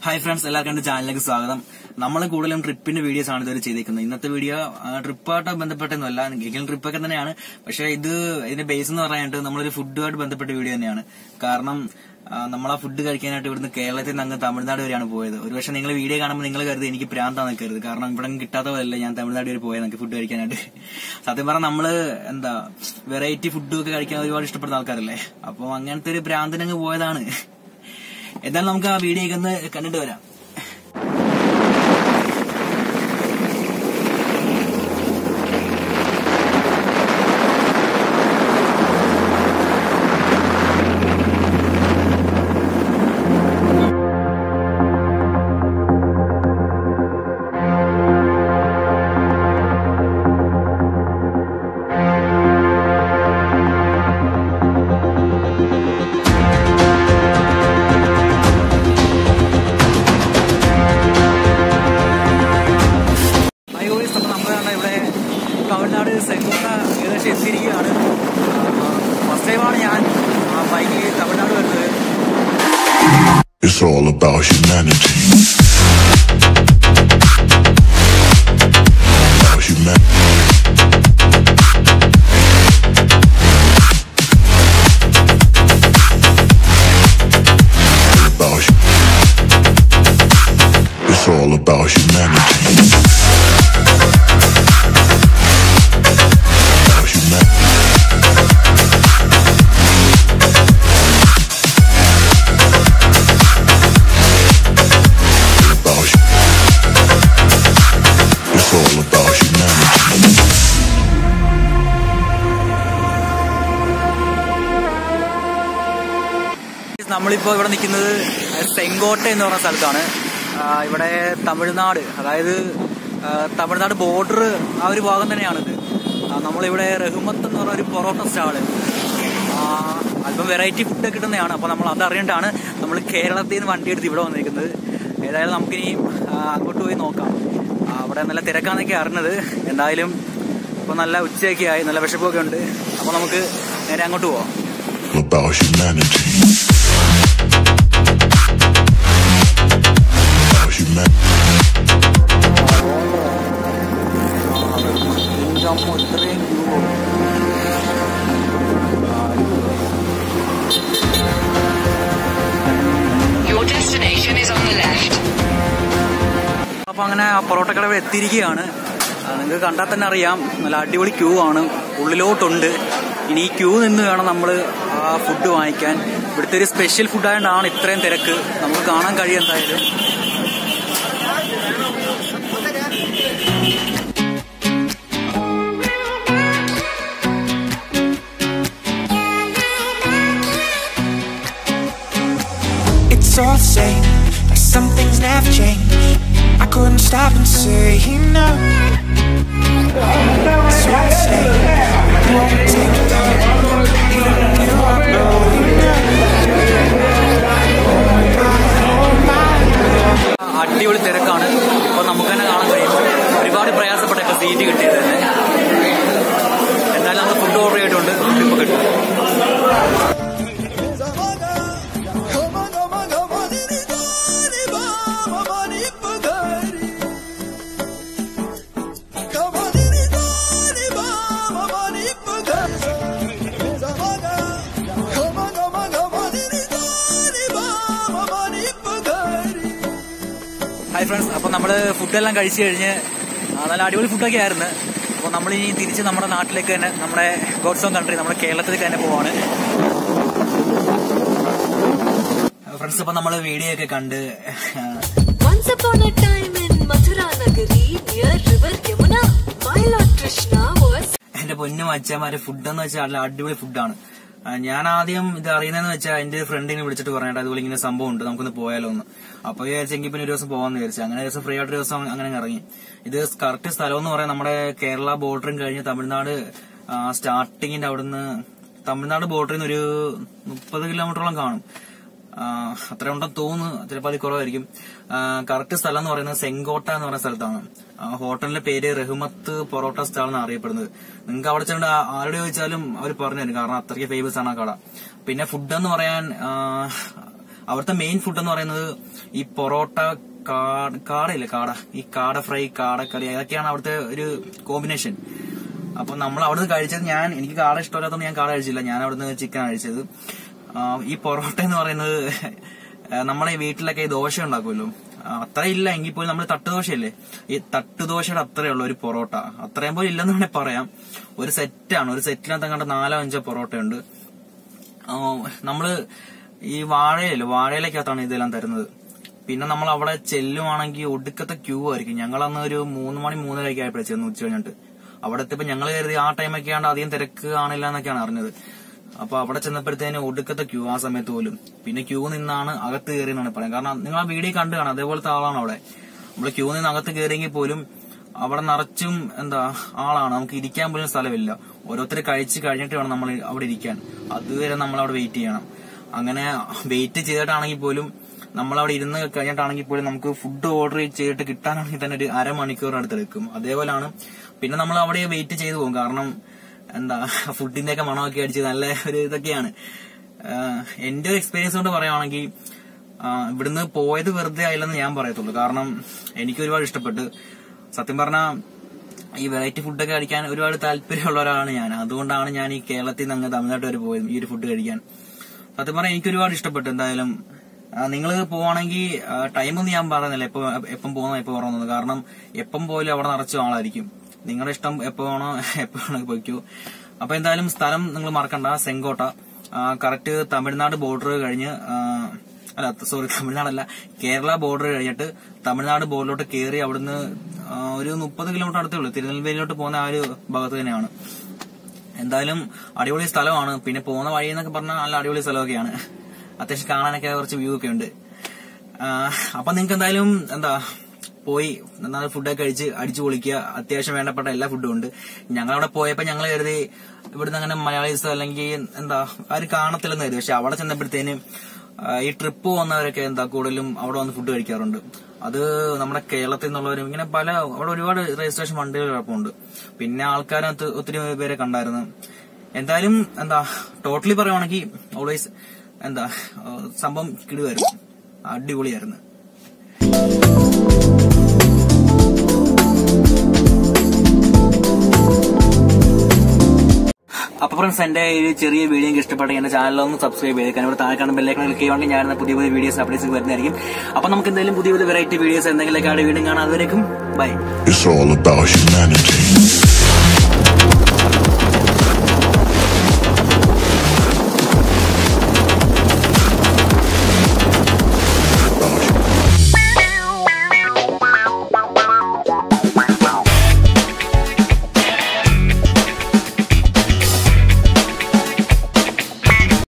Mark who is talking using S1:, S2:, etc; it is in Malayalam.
S1: ഹായ് ഫ്രണ്ട്സ് എല്ലാവർക്കും എന്റെ ചാനലിലേക്ക് സ്വാഗതം നമ്മൾ കൂടുതലും ട്രിപ്പിന്റെ വീഡിയോസ് ആണ് ഇതുവരെ ചെയ്തേക്കുന്നത് ഇന്നത്തെ വീഡിയോ ട്രിപ്പായിട്ട് ബന്ധപ്പെട്ടൊന്നുമല്ല എങ്കിലും ട്രിപ്പൊക്കെ തന്നെയാണ് പക്ഷെ ഇത് ഇതിന്റെ ബേസ് എന്ന് പറയാനായിട്ട് നമ്മളൊരു ഫുഡുമായിട്ട് ബന്ധപ്പെട്ട വീഡിയോ തന്നെയാണ് കാരണം ആ, നമ്മൾ ആ ഫുഡ് കഴിക്കാനായിട്ട് ഇവിടുന്ന് കേരളത്തിൽ നിന്ന് അങ്ങ് തമിഴ്നാട് വരെയാണ് പോയത് ഒരുപക്ഷെ നിങ്ങൾ വീഡിയോ കാണുമ്പോൾ നിങ്ങൾ കരുതി എനിക്ക് പ്രാന്താന്ന് കരുത് കാരണം ഇവിടെ കിട്ടാത്ത പോലല്ല ഞാൻ തമിഴ്നാട് വരെ പോയത് നമുക്ക് ഫുഡ് കഴിക്കാനായിട്ട് സത്യം പറഞ്ഞാൽ നമ്മള് എന്താ വെറൈറ്റി ഫുഡ് ഒക്കെ കഴിക്കാൻ ഒരുപാട് ഇഷ്ടപ്പെടുന്ന ആൾക്കാരല്ലേ അപ്പോൾ അങ്ങനത്തെ ഒരു ഭ്രാന്തിനങ്ങ് പോയതാണ് എന്തായാലും നമുക്ക് ആ വീഡിയോ ഒക്കെ ഒന്ന് കണ്ടിട്ട് വരാം ഹൈ ഗോയ്സ് അപ്പോൾ നമ്മൾ കണ്ട ഇവിടെ തമിഴ്നാട് സെങ്കോട്ട ഏകദേശം എത്തിയിരിക്കുകയാണ് ഫസ്റ്റ് ടൈമാണ് ഞാൻ ബൈക്കിൽ തമിഴ്നാട് വരുന്നത്
S2: It's all about humanity. About humanity. About hu- It's all about humanity. About humanity. About hu- It's all about humanity.
S1: നമ്മളിപ്പോൾ ഇവിടെ നിൽക്കുന്നത് സെങ്കോട്ട എന്ന് പറഞ്ഞ സ്ഥലത്താണ് ആ, ഇവിടെ തമിഴ്നാട് അതായത് ആ, തമിഴ്നാട് ബോർഡർ ആ ഒരു ഭാഗം തന്നെയാണിത് ആ, നമ്മളിവിടെ റഹ്മത്ത് എന്ന് പറഞ്ഞ ഒരു പൊറോട്ട സ്റ്റാള് ആ, അല്പം വെറൈറ്റി ഫുഡ് കിട്ടുന്നതാണ് അപ്പോൾ നമ്മൾ അതറിയണ്ടാണ് നമ്മൾ കേരളത്തിൽ നിന്ന് വണ്ടി എടുത്ത് ഇവിടെ വന്നിരിക്കുന്നത് ഏതായാലും നമുക്കിനി ആ, അങ്ങോട്ട് പോയി നോക്കാം ആ, അവിടെ നല്ല തിരക്കാന്നൊക്കെ അറിഞ്ഞത് എന്തായാലും ഇപ്പോൾ നല്ല ഉച്ചയൊക്കെ ആയി നല്ല വിശപ്പൊക്കെ ഉണ്ട് അപ്പോൾ നമുക്ക് നേരെ അങ്ങോട്ട് പോവാം
S2: About humanity. About humanity.
S3: Your destination is on the left.
S1: അപ്പൊ അങ്ങനെ ആ പൊറോട്ട കട ഇവിടെ എത്തിയിരിക്കുകയാണ് നിങ്ങൾക്ക് കണ്ടാൽ തന്നെ അറിയാം നല്ല അടിപൊളി ക്യൂ ആണ് ഉള്ളിലോട്ടുണ്ട് ഇനി ഈ ക്യൂ നിന്ന് വേണം നമ്മൾ ആ ഫുഡ് വാങ്ങിക്കാൻ ഇവിടുത്തെ ഒരു സ്പെഷ്യൽ ഫുഡ് ആയതുകൊണ്ടാണ് ഇത്രയും തിരക്ക് നമുക്ക് കാണാൻ കഴിയും എന്തായാലും
S4: It's all the same, like some things never change. I couldn't stop and say no. It's all the same, you won't take it down. You don't give up, no, you
S1: അടിപൊളി തിരക്കാണ് ഇപ്പൊ നമുക്ക് തന്നെ കാണാൻ കഴിയും ഒരുപാട് പ്രയാസപ്പെട്ട ഇപ്പൊ സീറ്റ് കിട്ടിയത് തന്നെ എന്തായാലും നമ്മൾ ഫുഡ് ഓർഡർ ചെയ്തിട്ടുണ്ട് ഫുഡ് ഇപ്പൊ കിട്ടും ഹായ് ഫ്രണ്ട്സ് അപ്പൊ നമ്മള് ഫുഡെല്ലാം കഴിച്ചു കഴിഞ്ഞ് ആ, നല്ല അടിപൊളി ഫുഡൊക്കെ ആയിരുന്നു അപ്പോൾ നമ്മൾ ഇനി തിരിച്ച് നമ്മുടെ നാട്ടിലേക്ക് തന്നെ നമ്മുടെ ഗോഡ്സ് ഓൺ കൺട്രി നമ്മുടെ കേരളത്തിലേക്ക് തന്നെ പോവാണ് ഫ്രണ്ട്സ് അപ്പൊ നമ്മള് വീഡിയോ ഒക്കെ കണ്ട്
S5: Once upon a time in Mathura Nagari near river Yamuna, my Lord Krishna was
S1: എന്റെ പൊന്നു മച്ചന്മാരെ ഫുഡ് എന്ന് വെച്ചാൽ നല്ല അടിപൊളി ഫുഡാണ് ആ, ഞാൻ ആദ്യം ഇത് അറിയുന്നതെന്ന് വെച്ചാൽ എന്റെ ഫ്രണ്ടിനെ വിളിച്ചിട്ട് പറഞ്ഞിട്ട് അതുപോലെ ഇങ്ങനെ സംഭവം ഉണ്ട് നമുക്കൊന്ന് പോയാലോ എന്ന് അപ്പൊ വിചാരിച്ചെങ്കിൽ പിന്നെ ഒരു ദിവസം പോകാന്ന് വിചാരിച്ചു അങ്ങനെ ഒരു ദിവസം ഫ്രീ ആയിട്ട് ഒരു ദിവസം അങ്ങനെ അങ്ങ് ഇറങ്ങി ഇത് കറക്റ്റ് സ്ഥലം എന്ന് പറയാൻ നമ്മുടെ കേരള ബോർഡറും കഴിഞ്ഞ് തമിഴ്നാട് സ്റ്റാർട്ടിങ്ങിന്റെ അവിടുന്ന് തമിഴ്നാട് ബോർഡറിൽ നിന്ന് ഒരു മുപ്പത് കിലോമീറ്ററോളം കാണും ആ, അത്ര ഉണ്ടെന്ന് തോന്നുന്നു ചിലപ്പോൾ അത് കുറവായിരിക്കും കറക്റ്റ് സ്ഥലം എന്ന് പറയുന്നത് സെങ്കോട്ട എന്ന് പറയുന്ന സ്ഥലത്താണ് ആ, ഹോട്ടലിന്റെ പേര് റഹ്മത്ത് പൊറോട്ട സ്റ്റാൾ എന്നാണ് അറിയപ്പെടുന്നത് നിങ്ങൾക്ക് അവിടെ ചെന്ന് ആ- ആരോട് ചോദിച്ചാലും അവർ പറഞ്ഞു തരും കാരണം അത്രയ്ക്ക് ഫേമസ് ആണ് ആ കട പിന്നെ ഫുഡ് എന്ന് പറയാൻ ആ, അവിടുത്തെ മെയിൻ ഫുഡ് എന്ന് പറയുന്നത് ഈ പൊറോട്ട കാ- കാടയില്ലേ കാട ഈ കാട ഫ്രൈ കാടക്കറി അതൊക്കെയാണ് അവിടുത്തെ ഒരു കോമ്പിനേഷൻ അപ്പൊ നമ്മൾ അവിടുന്ന് കഴിച്ചത് ഞാൻ എനിക്ക് കാട ഇഷ്ടമില്ലാത്തതുകൊണ്ട് ഞാൻ കാട കഴിച്ചില്ല ഞാൻ അവിടുന്ന് ചിക്കൻ കഴിച്ചത് ആ, ഈ പൊറോട്ട എന്ന് പറയുന്നത് ആ, നമ്മുടെ ഈ വീട്ടിലൊക്കെ ഈ ദോശ ഉണ്ടാക്കുമല്ലോ ആ, അത്ര ഇല്ല എങ്കിൽ പോലും നമ്മൾ തട്ടുദോശയല്ലേ ഈ തട്ടുദോശയുടെ അത്രയുള്ള ഒരു പൊറോട്ട അത്രയും പോലും ഇല്ലെന്ന് വേണേൽ പറയാം ഒരു സെറ്റാണ് ഒരു സെറ്റിനകത്ത് കണ്ട നാലോ അഞ്ചോ പൊറോട്ട ഉണ്ട് ആ, നമ്മള് ഈ വാഴയില് വാഴയിലേക്കകത്താണ് ഇതെല്ലാം തരുന്നത് പിന്നെ നമ്മൾ അവിടെ ചെല്ലുവാണെങ്കിൽ ഒടുക്കത്തെ ക്യൂ ആയിരിക്കും ഞങ്ങൾ അന്ന് ഒരു മൂന്ന് മണി മൂന്നരയ്ക്ക് ആയപ്പോഴേ ചെന്ന് ഉച്ച കഴിഞ്ഞിട്ട് അവിടെ എത്തിയപ്പോ ഞങ്ങൾ കരുതി ആ ടൈമൊക്കെ ആണ്ട് അധികം തിരക്ക് കാണില്ല എന്നൊക്കെയാണ് അറിഞ്ഞത് അപ്പൊ അവിടെ ചെന്നപ്പോഴത്തേന് ഒടുക്കത്തെ ക്യൂ ആ സമയത്ത് പോലും പിന്നെ ക്യൂ നിന്നാണ് അകത്ത് കയറിയെന്നാണ് പറയാം കാരണം നിങ്ങൾ ആ വീഡിയോ കണ്ടു കാണാം അതേപോലത്തെ ആളാണ് അവിടെ നമ്മൾ ക്യൂ നിന്ന് അകത്ത് കയറിയെങ്കിൽ പോലും അവിടെ നിറച്ചും എന്താ ആളാണ് നമുക്ക് ഇരിക്കാൻ പോലും സ്ഥലമില്ല ഓരോരുത്തർ കഴിച്ച് കഴിഞ്ഞിട്ട് വേണം നമ്മൾ അവിടെ ഇരിക്കാൻ അതുവരെ നമ്മൾ അവിടെ വെയിറ്റ് ചെയ്യണം അങ്ങനെ വെയിറ്റ് ചെയ്തിട്ടാണെങ്കിൽ പോലും നമ്മൾ അവിടെ ഇരുന്ന് കഴിഞ്ഞിട്ടാണെങ്കിൽ പോലും നമുക്ക് ഫുഡ് ഓർഡർ ചെയ്തിട്ട് കിട്ടാനാണെങ്കിൽ തന്നെ ഒരു അരമണിക്കൂർ അടുത്തെടുക്കും അതേപോലാണ് പിന്നെ നമ്മൾ അവിടെ വെയിറ്റ് ചെയ്തു പോകും കാരണം എന്താ ഫുഡിന്റെ ഒക്കെ മണമൊക്കെ അടിച്ച് നല്ല ഒരു ഇതൊക്കെയാണ് ആഹ് എന്റെ ഒരു എക്സ്പീരിയൻസ് കൊണ്ട് പറയുവാണെങ്കിൽ ആഹ് ഇവിടുന്ന് പോയത് വെറുതെ ആയില്ലെന്ന് ഞാൻ പറയത്തുള്ളൂ കാരണം എനിക്ക് ഒരുപാട് ഇഷ്ടപ്പെട്ട് സത്യം പറഞ്ഞാൽ ഈ വെറൈറ്റി ഫുഡൊക്കെ കഴിക്കാൻ ഒരുപാട് താല്പര്യമുള്ള ഒരാളാണ് ഞാൻ അതുകൊണ്ടാണ് ഞാൻ ഈ കേരളത്തിൽ നിന്ന് അങ്ങ് തമിഴ്നാട്ട് വരെ പോയത് ഈ ഒരു ഫുഡ് കഴിക്കാൻ സത്യം പറഞ്ഞാൽ എനിക്ക് ഒരുപാട് ഇഷ്ടപ്പെട്ടു എന്തായാലും നിങ്ങൾ പോവാണെങ്കിൽ ടൈമൊന്നും ഞാൻ പറയുന്നില്ല എപ്പോ എപ്പം പോകുന്ന എപ്പോ പറയുന്നത് കാരണം എപ്പം പോയാലും അവിടെ നിറച്ചും ആളായിരിക്കും നിങ്ങളുടെ ഇഷ്ടം എപ്പോ വേണോ എപ്പോ വേണോ പോയിക്കോ അപ്പൊ എന്തായാലും സ്ഥലം നിങ്ങൾ മറക്കണ്ട സെങ്കോട്ട കറക്റ്റ് തമിഴ്നാട് ബോർഡർ കഴിഞ്ഞ് ആ, അല്ല സോറി തമിഴ്നാടല്ല കേരള ബോർഡർ കഴിഞ്ഞിട്ട് തമിഴ്നാട് ബോർഡറിലോട്ട് കയറി അവിടുന്ന് ആ, ഒരു മുപ്പത് കിലോമീറ്റർ അടുത്തേ ഉള്ളൂ തിരുനെൽവേലിയിലോട്ട് പോകുന്ന ആ ഒരു ഭാഗത്ത് തന്നെയാണ് എന്തായാലും അടിപൊളി സ്ഥലമാണ് പിന്നെ പോകുന്ന വഴി എന്നൊക്കെ പറഞ്ഞാൽ നല്ല അടിപൊളി സ്ഥലമൊക്കെയാണ് അത്യാവശ്യം കാണാനൊക്കെ കുറച്ച് വ്യൂ ഒക്കെ ഉണ്ട് ആ, അപ്പൊ നിങ്ങൾക്ക് എന്തായാലും എന്താ പോയി നന്നായി ഫുഡൊക്കെ കഴിച്ച് അടിച്ചു പൊളിക്കുക അത്യാവശ്യം വേണ്ടപ്പെട്ട എല്ലാ ഫുഡും ഉണ്ട് ഞങ്ങളവിടെ പോയപ്പോ ഞങ്ങൾ കരുതി ഇവിടുന്ന് അങ്ങനെ മലയാളീസ് അല്ലെങ്കിൽ എന്താ ആരും കാണത്തില്ലെന്ന് കരുതി പക്ഷെ അവിടെ ചെന്നപ്പോഴത്തേനും ആ, ഈ ട്രിപ്പ് പോകുന്നവരൊക്കെ എന്താ കൂടുതലും അവിടെ വന്ന് ഫുഡ് കഴിക്കാറുണ്ട് അത് നമ്മുടെ കേരളത്തിൽ നിന്നുള്ളവരും ഇങ്ങനെ പല അവിടെ ഒരുപാട് രജിസ്ട്രേഷൻ വണ്ടികൾ കുഴപ്പമുണ്ട് പിന്നെ ആൾക്കാരകത്ത് ഒത്തിരി പേരെ കണ്ടായിരുന്നു എന്തായാലും എന്താ ടോട്ടലി പറയുവാണെങ്കിൽ ഓൾവേസ് എന്താ ആ, സംഭവം കിടുവായിരുന്നു അടിപൊളിയായിരുന്നു അപ്പൊ ഫ്രണ്ട്സ് എന്റെ ഈ ചെറിയ വീഡിയോ എനിക്ക് ഇഷ്ടപ്പെട്ട എന്റെ ചാനലൊന്ന് സബ്സ്ക്രൈബ് ചെയ്തേക്കാൻ ഇവിടെ താഴെ കാണുമ്പോൾ ബെല്ലേക്ക് ക്ലിക്ക് ചെയ്യുവാണെങ്കിൽ ഞാൻ പുതിയ പുതിയ വീഡിയോസ് അപ്ഡേറ്റ്സ് വരുന്നതായിരിക്കും അപ്പൊ നമുക്ക് എന്തെങ്കിലും പുതിയ പുതിയ വെറൈറ്റി വീഡിയോസ് എന്തെങ്കിലുമൊക്കെ വീണ്ടും കാണാം അതുവരേക്കും by
S2: It's all about humanity.